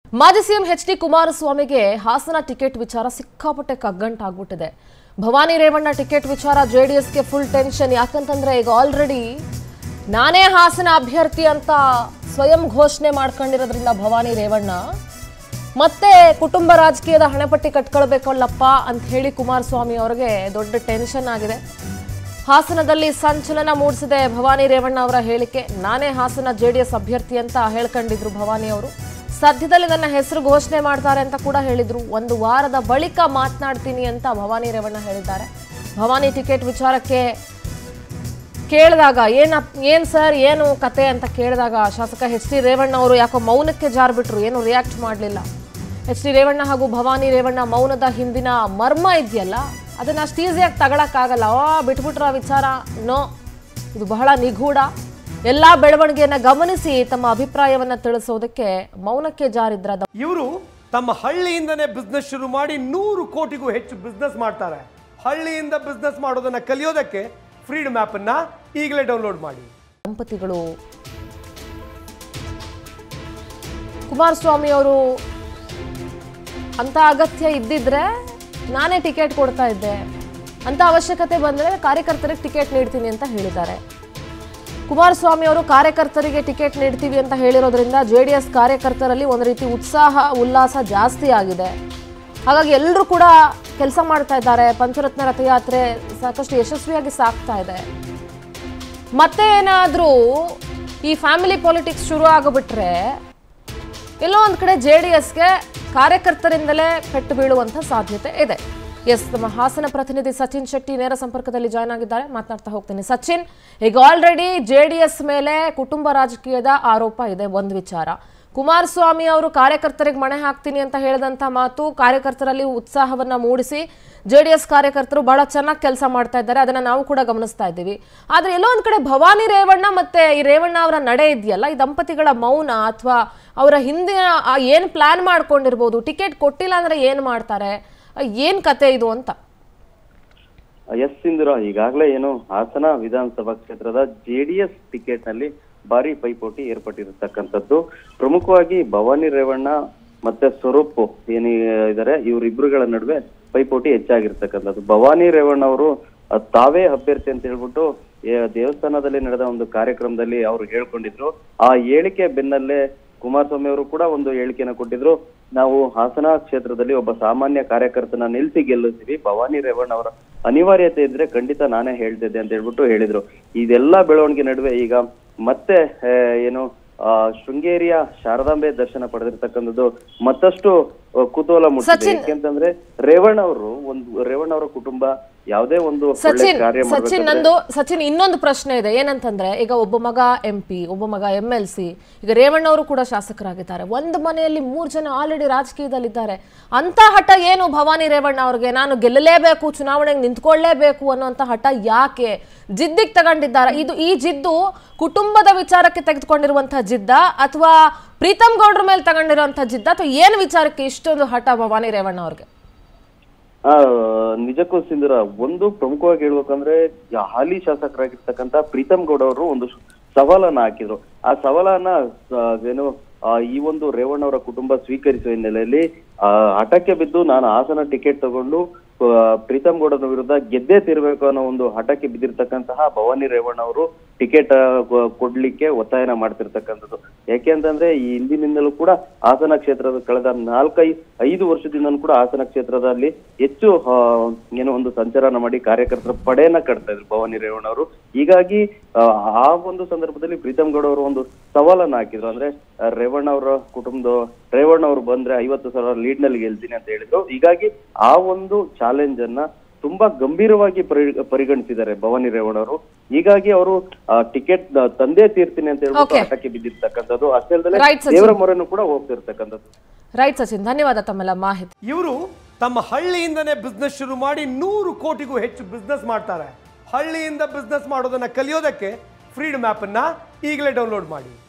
ಮಾಜಿ CM H D ಕುಮಾರಸ್ವಾಮಿಗೆ Hassan ticket ವಿಚಾರ ಸಿಕ್ಕಾಪಟ್ಟೆ ಕಗ್ಗಂಟಾಗ್ಬಿಟ್ಟಿದೆ ಭವಾನಿ ರೇವಣ್ಣ ಟಿಕೆಟ್ ವಿಚಾರ ಜೆಡಿಎಸ್ಗೆ ಫುಲ್ ಟೆನ್ಷನ್ ಯಾಕಂತಂದ್ರೆ ಈಗ ಆಲ್ರೆಡಿ ನಾನೇ ಹಾಸನ ಅಭ್ಯರ್ಥಿ ಅಂತ ಸ್ವಯಂ ಘೋಷಣೆ ಮಾಡ್ಕೊಂಡಿರೋದ್ರಿಂದ ಭವಾನಿ ರೇವಣ್ಣ ಮತ್ತೆ ಕುಟುಂಬ ರಾಜಕೀಯದ ಹಣೆಪಟ್ಟಿ ಕಟ್ಕೊಳ್ಬೇಕಲ್ಲಪ್ಪ ಅಂತ ಹೇಳಿ ಕುಮಾರಸ್ವಾಮಿ ಅವರಿಗೆ ದೊಡ್ಡ ಟೆನ್ಷನ್ ಆಗಿದೆ ಹಾಸನದಲ್ಲಿ ಸಂಚಲನ ಮೂಡಿಸಿದೆ ಭವಾನಿ ರೇವಣ್ಣ ಅವರ ಹೇಳಿಕೆ ನಾನೇ ಹಾಸನ ಜೆಡಿಎಸ್ ಅಭ್ಯರ್ಥಿ ಅಂತ ಹೇಳ್ಕೊಂಡಿದ್ರು ಭವಾನಿ ಅವರು ಸದ್ಯದಲ್ಲಿ ನನ್ನ ಹೆಸರು ಘೋಷಣೆ ಮಾಡ್ತಾರೆ ಅಂತ ಕೂಡ ಹೇಳಿದ್ರು ಒಂದು ವಾರದ ಬಳಿಕ ಮಾತನಾಡ್ತೀನಿ ಅಂತ ಭವಾನಿ ರೇವಣ್ಣ ಹೇಳಿದ್ದಾರೆ ಭವಾನಿ ಟಿಕೆಟ್ ವಿಚಾರಕ್ಕೆ ಕೇಳಿದಾಗ ಏನ ಏನ್ ಸರ್ ಏನು ಕತೆ ಅಂತ ಕೇಳಿದಾಗ ಶಾಸಕ ಎಚ್ ಡಿ ರೇವಣ್ಣ ಅವರು ಯಾಕೋ ಮೌನಕ್ಕೆ ಜಾರ್ಬಿಟ್ರು ಏನು ರಿಯಾಕ್ಟ್ ಮಾಡಲಿಲ್ಲ ಎಚ್ ಡಿ ರೇವಣ್ಣ ಹಾಗೂ ಭವಾನಿ ರೇವಣ್ಣ ಮೌನದ ಹಿಂದಿನ ಮರ್ಮ ಇದೆಯಲ್ಲ ಅದನ್ನ ಅಷ್ಟು ಈಸಿಯಾಗಿ ತಗೊಳಕ್ಕಾಗಲ್ಲ ಆ ಬಿಟ್ಬಿಟ್ರ ವಿಚಾರ ನೋ ಇದು ಬಹಳ ನಿಗೂಢ ಎಲ್ಲಾ ಬೆಳವಣಿಗೆಯನ್ನ ಗಮನಿಸಿ ತಮ್ಮ ಅಭಿಪ್ರಾಯವನ್ನ ತಿಳಿಸೋದಕ್ಕೆ ಮೌನಕ್ಕೆ ಜಾರಿದ್ರ ಇವರು ತಮ್ಮ ಹಳ್ಳಿಯಿಂದನೇ ಬಿಸ್ನೆಸ್ ಶುರು ಮಾಡಿ ನೂರು ಕೋಟಿಗೂ ಹೆಚ್ಚು ಬಿಸ್ನೆಸ್ ಮಾಡ್ತಾರೆ ಹಳ್ಳಿಯಿಂದ ಬಿಸ್ನೆಸ್ ಮಾಡೋದನ್ನ ಕಲಿಯೋದಕ್ಕೆ ಫ್ರೀಡಮ್ ಅನ್ನ ಈಗಲೇ ಡೌನ್ಲೋಡ್ ಮಾಡಿ ದಂಪತಿಗಳು ಕುಮಾರಸ್ವಾಮಿ ಅವರು ಅಂತ ಅಗತ್ಯ ಇದ್ದಿದ್ರೆ ನಾನೇ ಟಿಕೆಟ್ ಕೊಡ್ತಾ ಇದ್ದೆ ಅಂತ ಅವಶ್ಯಕತೆ ಬಂದರೆ ಕಾರ್ಯಕರ್ತರಿಗೆ ಟಿಕೆಟ್ ನೀಡ್ತೀನಿ ಅಂತ ಹೇಳಿದ್ದಾರೆ ಕುಮಾರಸ್ವಾಮಿ ಅವರು ಕಾರ್ಯಕರ್ತರಿಗೆ ಟಿಕೆಟ್ ನೀಡ್ತೀವಿ ಅಂತ ಹೇಳಿರೋದ್ರಿಂದ ಜೆ ಡಿ ಎಸ್ ಕಾರ್ಯಕರ್ತರಲ್ಲಿ ಒಂದು ರೀತಿ ಉತ್ಸಾಹ ಉಲ್ಲಾಸ ಜಾಸ್ತಿ ಆಗಿದೆ ಹಾಗಾಗಿ ಎಲ್ಲರೂ ಕೂಡ ಕೆಲಸ ಮಾಡ್ತಾ ಇದ್ದಾರೆ ಪಂಚರತ್ನ ರಥಯಾತ್ರೆ ಸಾಕಷ್ಟು ಯಶಸ್ವಿಯಾಗಿ ಸಾಗ್ತಾ ಇದೆ ಮತ್ತೆ ಏನಾದರೂ ಈ ಫ್ಯಾಮಿಲಿ ಪಾಲಿಟಿಕ್ಸ್ ಶುರು ಆಗಿಬಿಟ್ರೆ ಎಲ್ಲೋ ಒಂದು ಕಡೆ ಜೆ ಡಿ ಎಸ್ಗೆ ಕಾರ್ಯಕರ್ತರಿಂದಲೇ ಪೆಟ್ಟು ಬೀಳುವಂಥ ಸಾಧ್ಯತೆ ಇದೆ ಎಸ್ ನಮ್ಮ ಹಾಸನ ಪ್ರತಿನಿಧಿ ಸಚಿನ್ ಶೆಟ್ಟಿ ನೇರ ಸಂಪರ್ಕದಲ್ಲಿ ಜಾಯ್ನ್ ಆಗಿದ್ದಾರೆ ಮಾತನಾಡ್ತಾ ಹೋಗ್ತೀನಿ ಸಚಿನ್ ಈಗ ಆಲ್ರೆಡಿ ಜೆ ಡಿ ಎಸ್ ಮೇಲೆ ಕುಟುಂಬ ರಾಜಕೀಯದ ಆರೋಪ ಇದೆ ಒಂದು ವಿಚಾರ ಕುಮಾರಸ್ವಾಮಿ ಅವರು ಕಾರ್ಯಕರ್ತರಿಗೆ ಮಣೆ ಹಾಕ್ತೀನಿ ಅಂತ ಹೇಳಿದಂಥ ಮಾತು ಕಾರ್ಯಕರ್ತರಲ್ಲಿ ಉತ್ಸಾಹವನ್ನ ಮೂಡಿಸಿ ಜೆ ಡಿ ಎಸ್ ಕಾರ್ಯಕರ್ತರು ಬಹಳ ಚೆನ್ನಾಗಿ ಕೆಲಸ ಮಾಡ್ತಾ ಇದ್ದಾರೆ ಅದನ್ನ ನಾವು ಕೂಡ ಗಮನಿಸ್ತಾ ಇದ್ದೀವಿ ಆದ್ರೆ ಎಲ್ಲೋ ಒಂದ್ ಕಡೆ ಭವಾನಿ ರೇವಣ್ಣ ಮತ್ತೆ ಈ ರೇವಣ್ಣ ಅವರ ನಡೆ ಇದೆಯಲ್ಲ ಈ ದಂಪತಿಗಳ ಮೌನ ಅಥವಾ ಅವರ ಹಿಂದಿನ ಆ ಏನ್ ಪ್ಲಾನ್ ಮಾಡ್ಕೊಂಡಿರ್ಬೋದು ಟಿಕೆಟ್ ಕೊಟ್ಟಿಲ್ಲ ಅಂದ್ರೆ ಏನ್ ಮಾಡ್ತಾರೆ ಆ, ಏನ್ ಕತೆ ಇದು ಅಂತ ಎಸ್ ಸಿಂಧುರ ಈಗಾಗಲೇ ಏನು ಹಾಸನ ವಿಧಾನಸಭಾ ಕ್ಷೇತ್ರದ ಜೆಡಿಎಸ್ ಟಿಕೆಟ್ ನಲ್ಲಿ ಭಾರಿ ಪೈಪೋಟಿ ಏರ್ಪಟ್ಟಿರತಕ್ಕಂಥದ್ದು ಪ್ರಮುಖವಾಗಿ ಭವಾನಿ ರೇವಣ್ಣ ಮತ್ತೆ ಸ್ವರೂಪ್ ಏನಿ ಇದಾರೆ ಇವರಿಬ್ಬರುಗಳ ನಡುವೆ ಪೈಪೋಟಿ ಹೆಚ್ಚಾಗಿರ್ತಕ್ಕಂಥದ್ದು ಭವಾನಿ ರೇವಣ್ಣ ಅವರು ಅಹ್, ತಾವೇ ಅಭ್ಯರ್ಥಿ ಅಂತ ಹೇಳ್ಬಿಟ್ಟು ಏ- ದೇವಸ್ಥಾನದಲ್ಲಿ ನಡೆದ ಒಂದು ಕಾರ್ಯಕ್ರಮದಲ್ಲಿ ಅವರು ಹೇಳ್ಕೊಂಡಿದ್ರು ಆ ಹೇಳಿಕೆ ಬೆನ್ನಲ್ಲೇ ಕುಮಾರಸ್ವಾಮಿ ಅವರು ಕೂಡ ಒಂದು ಹೇಳಿಕೆನ ಕೊಟ್ಟಿದ್ರು ನಾವು ಹಾಸನ ಕ್ಷೇತ್ರದಲ್ಲಿ ಒಬ್ಬ ಸಾಮಾನ್ಯ ಕಾರ್ಯಕರ್ತನ ನಿಲ್ಸಿ ಗೆಲ್ಲಿಸ್ತೀವಿ ಭವಾನಿ ರೇವಣ್ಣ ಅವರ ಅನಿವಾರ್ಯತೆ ಇದ್ರೆ ಖಂಡಿತ ನಾನೇ ಹೇಳ್ತಿದ್ದೆ ಅಂತ ಹೇಳ್ಬಿಟ್ಟು ಹೇಳಿದ್ರು ಇದೆಲ್ಲ ಬೆಳವಣಿಗೆ ನಡುವೆ ಈಗ ಮತ್ತೆ ಆ, ಏನು ಆ, ಶೃಂಗೇರಿಯ ಶಾರದಾಂಬೆ ದರ್ಶನ ಪಡೆದಿರ್ತಕ್ಕಂಥದ್ದು ಮತ್ತಷ್ಟು ಆ, ಕುತೂಹಲ ಮೂಡಿಸಿದೆ ಸಚಿನ್- ಯಾಕೆಂತಂದ್ರೆ ರೇವಣ್ಣ ಅವರು ಒಂದು ರೇವಣ್ಣ ಅವರ ಕುಟುಂಬ ಯಾವುದೇ ಒಂದು ಒಳ್ಳೆ ಸಚಿನ್ ಕಾರ್ಯ ಸಚಿನ್ ಮಾಡ್ಬೇಕಾದ್ರೆ ನಂದು ಸಚಿನ್ ಇನ್ನೊಂದು ಪ್ರಶ್ನೆ ಇದೆ ಏನಂತಂದ್ರೆ ಈಗ ಒಬ್ಬ ಮಗ ಎಂ ಪಿ ಒಬ್ಬ ಮಗ ಎಂ ಎಲ್ ಸಿ ಈಗ ರೇವಣ್ಣ ಅವರು ಕೂಡ ಶಾಸಕರಾಗಿದ್ದಾರೆ ಒಂದು ಮನೆಯಲ್ಲಿ ಮೂರು ಜನ ಆಲ್ರೆಡಿ ರಾಜಕೀಯದಲ್ಲಿದ್ದಾರೆ ಅಂತ ಹಠ ಏನು ಭವಾನಿ ರೇವಣ್ಣ ಅವ್ರಿಗೆ ನಾನು ಗೆಲ್ಲಲೇಬೇಕು ಚುನಾವಣೆಗೆ ನಿಂತ್ಕೊಳ್ಳೇಬೇಕು ಅನ್ನುವಂಥ ಹಠ ಯಾಕೆ ಜಿದ್ದಿಗೆ ತಗೊಂಡಿದ್ದಾರೆ ಇದು ಈ ಜಿದ್ದು ಕುಟುಂಬದ ವಿಚಾರಕ್ಕೆ ತೆಗೆದುಕೊಂಡಿರುವಂತಹ ಜಿದ್ದ ಅಥವಾ ಪ್ರೀತಮ್ ಗೌಡ್ರ ಮೇಲೆ ತಗೊಂಡಿರುವಂತಹ ಜಿದ್ದ ಅಥವಾ ಏನು ವಿಚಾರಕ್ಕೆ ಇಷ್ಟೊಂದು ಹಠ ಭವಾನಿ ರೇವಣ್ಣ ಅವ್ರಿಗೆ ಆ ನಿಜಕ್ಕೂ ಸಿಂಧುರ ಒಂದು ಪ್ರಮುಖವಾಗಿ ಹೇಳ್ಬೇಕಂದ್ರೆ ಯಾ- ಹಾಲಿ ಶಾಸಕರಾಗಿರ್ತಕ್ಕಂತ ಪ್ರೀತಮ್ ಗೌಡ ಅವರು ಒಂದು ಶ- ಸವಾಲನ್ನ ಹಾಕಿದ್ರು ಆ ಸವಾಲನ್ನ ಆ, ಏನು ಆ, ಈ ಒಂದು ರೇವಣ್ಣ ಅವರ ಕುಟುಂಬ ಸ್ವೀಕರಿಸುವ ಹಿನ್ನೆಲೆಯಲ್ಲಿ ಆ ಹಠಕ್ಕೆ ಬಿದ್ದು ನಾನು ಹಾಸನ ಟಿಕೆಟ್ ತಗೊಂಡು ಆ, ಪ್ರೀತಮ್ ಗೌಡನ ವಿರುದ್ಧ ಗೆದ್ದೇ ತಿರ್ಬೇಕು ಅನ್ನೋ ಒಂದು ಹಠಕ್ಕೆ ಬಿದ್ದಿರ್ತಕ್ಕಂತಹ ಭವಾನಿ ರೇವಣ್ಣ ಅವರು ಟಿಕೆಟ್ ಕೊಡ್ಲಿಕ್ಕೆ ಒತ್ತಾಯನ ಮಾಡ್ತಿರ್ತಕ್ಕಂಥದ್ದು ಯಾಕೆ ಅಂತಂದ್ರೆ ಈ ಹಿಂದಿನಿಂದಲೂ ಕೂಡ ಹಾಸನ ಕ್ಷೇತ್ರದ ಕಳೆದ ನಾಲ್ಕೈ ಐದು ವರ್ಷದಿಂದನೂ ಕೂಡ ಹಾಸನ ಕ್ಷೇತ್ರದಲ್ಲಿ ಹೆಚ್ಚು ಆ, ಏನೋ ಒಂದು ಸಂಚಾರನ ಮಾಡಿ ಕಾರ್ಯಕರ್ತರ ಪಡೆಯನ್ನ ಕಟ್ತಾ ಇದ್ರು ಭವಾನಿ ರೇವಣ್ಣ ಅವರು ಹೀಗಾಗಿ ಆ, ಆ ಒಂದು ಸಂದರ್ಭದಲ್ಲಿ ಪ್ರೀತಮ್ ಗೌಡ ಅವರು ಒಂದು ಸವಾಲನ್ನ ಹಾಕಿದ್ರು ಅಂದ್ರೆ ಆ, ರೇವಣ್ಣ ಅವರ ಕುಟುಂಬದ ರೇವಣ್ಣ ಅವರು ಬಂದ್ರೆ ಐವತ್ತು ಸಾವಿರ ಲೀಡ್ ನಲ್ಲಿ ಗೆಲ್ತೀನಿ ಅಂತ ಹೇಳಿದ್ರು ಹೀಗಾಗಿ ಆ ಒಂದು ಚಾಲೆಂಜ್ ಅನ್ನ ತುಂಬಾ ಗಂಭೀರವಾಗಿ ಪರಿ- ಪರಿಗಣಿಸಿದ್ದಾರೆ ಭವಾನಿ ರೇವಣ್ಣ ಅವರು ಹೀಗಾಗಿ ಅವರು ಟಿಕೆಟ್ ತಂದೆ ತೀರ್ತೀನಿ ಅಂತ ಹೇಳ್ಬಿಟ್ಟು Okay. ಹಠಕ್ಕೆ ಬಿದ್ದಿರ್ತಕ್ಕಂಥದ್ದು ಅಷ್ಟೇ ಅಲ್ಲದೆ Right, ಸಚಿನ್. ದೇವರ ಮೊರೆನೂ ಕೂಡ ಹೋಗ್ತಿರ್ತಕ್ಕಂಥದ್ದು ರೈಟ್ ಸಚಿನ್ ಧನ್ಯವಾದ ತಮ್ಮೆಲ್ಲ ಮಾಹಿತಿ ಇವರು ತಮ್ಮ ಹಳ್ಳಿಯಿಂದನೇ ಬಿಸ್ನೆಸ್ ಶುರು ಮಾಡಿ ನೂರು ಕೋಟಿಗೂ ಹೆಚ್ಚು ಬಿಸ್ನೆಸ್ ಮಾಡ್ತಾರೆ ಹಳ್ಳಿಯಿಂದ ಬಿಸ್ನೆಸ್ ಮಾಡೋದನ್ನ ಕಲಿಯೋದಕ್ಕೆ ಫ್ರೀಡಮ್ ಅನ್ನ ಈಗಲೇ ಡೌನ್ಲೋಡ್ ಮಾಡಿ